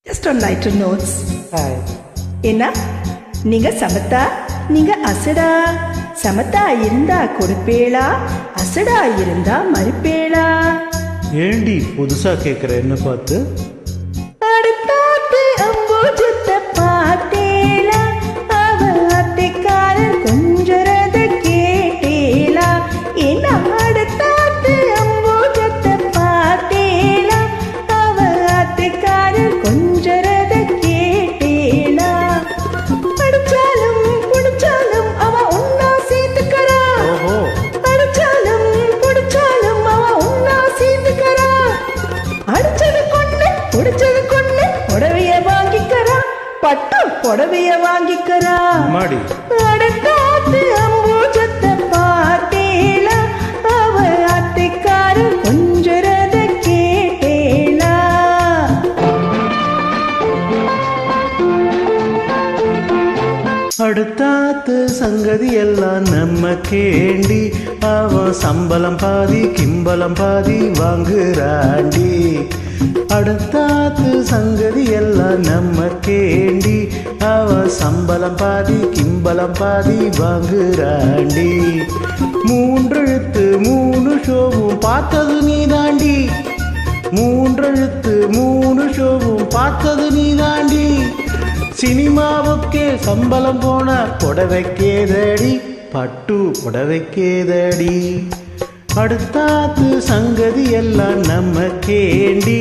Just on lighter notes hi என்ன நீங்க சமத்தா நீங்க அசடா சமத்தா இருந்தா கொடுப்பேளா அசடா இருந்தா மறுப்பேளா ஏண்டி புதுசா கேக்குற என்ன பார்த்து அடுத்தாத்து அம்பூஜத்தை பார்த்தேளா அவ அத்தைக்காரன் கொஞ்சரத கேட்டேளா என்ன அடுத்தாத்து அம்பூஜத்தை பார்த்தேளா அவ அத்தைக்காரன் கொஞ்சரத கேட்டேளா படிச்சாலும் குடிச்சாலும் அவ ஒன்னா சேர்த்துக்கறா ஓஹோ அடிச்சாலும் புடிச்சாலும் அவ உன்னா சேர்ந்துக்கறா அடிச்சது கொண்டு புடிச்சது கொண்டு புடவைய வாங்கிக்கறா பட்டு புடவைய வாங்கிக்கறா மாடி அடக்காத்து அம்பூஜத்தை பார்த்தேளா அவ அத்தைக்கார கொஞ்சரத கேட்டேளா அடுத்தாத்து சங்கதி எல்லாம் நம்ம கேண்டி அவன் சம்பளம் பாதி கிம்பளம் பாதி வாங்குறாண்டி அடுத்தாத்து சங்கதி எல்லாம் நம்ம கேண்டி அவன் சம்பளம் பாதி கிம்பளம் பாதி வாங்குறாண்டி மூன்றெழுத்து மூணு ஷோவும் பார்த்தது நீதாண்டி மூன்றெழுத்து மூணு ஷோவும் பார்த்தது நீதாண்டி சினிமாவுக்கே சம்பளம் போன புடவைக்கேதடி பட்டு புடவைக்கேதடி அடுத்தாத்து சங்கதி எல்லாம் நம்ம கேண்டி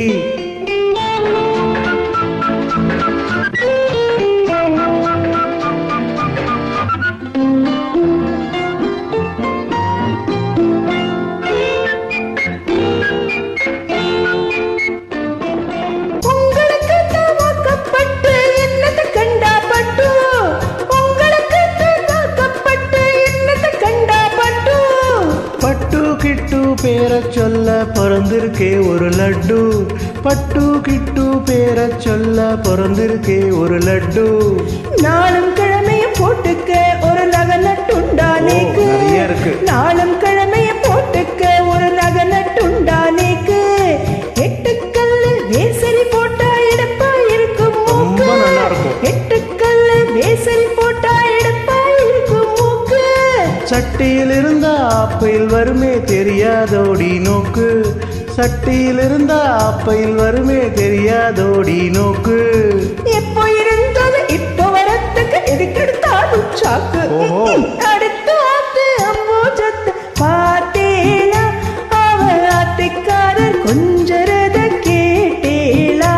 உங்களுக்கு வாக்கப்பட்டு என்னத்தை கண்டா பட்டு உங்களுக்கு வாக்கப்பட்டு என்னத்தை கண்டா பட்டு பட்டு கிட்டு பேர சொல்ல பிறந்திருக்கே ஒரு லட்டு பட்டு கிட்டு பேர சொல்ல பிறந்திருக்கே ஒரு லட்டு நாளும் கிழமையும் போட்டுக்க ஒரு நகை நட்டுண்டானேக்கு ஓ, நிறைய இருக்கு. நாளும் கிழமையும் போட்டுக்க ஒரு நகை நட்டுண்டானேக்கு எட்டுக்கல்லு வேசரி போட்டா எடுப்பா இருக்கும் மூக்கு ரொம்ப நல்லா இருக்கும். எட்டுக்கல்லு வேசரி போட்டா எடுப்பா இருக்கும் மூக்கு சட்டியில் இருந்தா ஆப்பையில் வருமே தெரியாதோடி நோக்கு சட்டியில் இருந்தா ஆப்பையில் வருமே தெரியாதோடி நோக்கு எப்போ இருந்தது இப்போ வரத்துக்கு எதுக்கெடுத்தாலும் சாக்கு ஓஹோ. அடுத்து ஆத்து அம்போஜத்தை பார்த்தேளா அவ ஆத்துக்காரர் கொஞ்சரத கேட்டேளா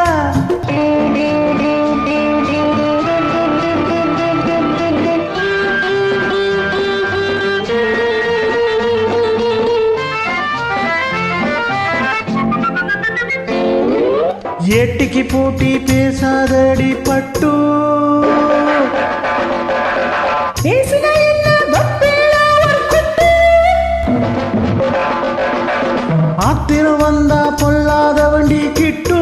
ஏட்டிக்கு போட்டி பேசாதடி பட்டு பேசினா என்ன வப்பேளா ஒரு குட்டு ஆத்திரம் வந்தா பொல்லாத வண்டி கிட்டு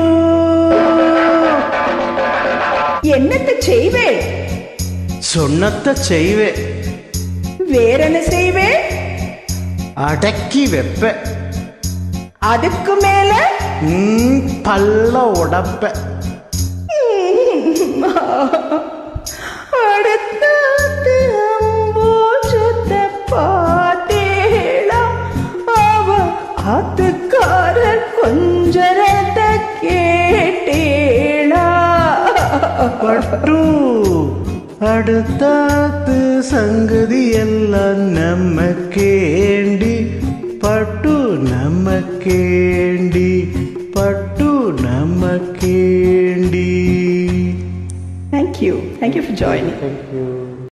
என்னத்தை செய்வேன் சொன்னத்த செய்வே வேறென்ன செய்வேன் அடக்கி வெப்ப அதுக்கு மேல ம், பல்ல உடப்ப அடுத்தாத்து அம்போஜத்தை பார்த்தேளா அவ ஆத்துக்காரர் கொஞ்சரத கேட்டேளா பட்டு அடுத்தாத்து சங்கதி எல்லாம் நம்ம கேண்டி பட்டு நம்ம கேண்டி பட்டு நம்ம candy Thank you. Thank you for joining. Thank you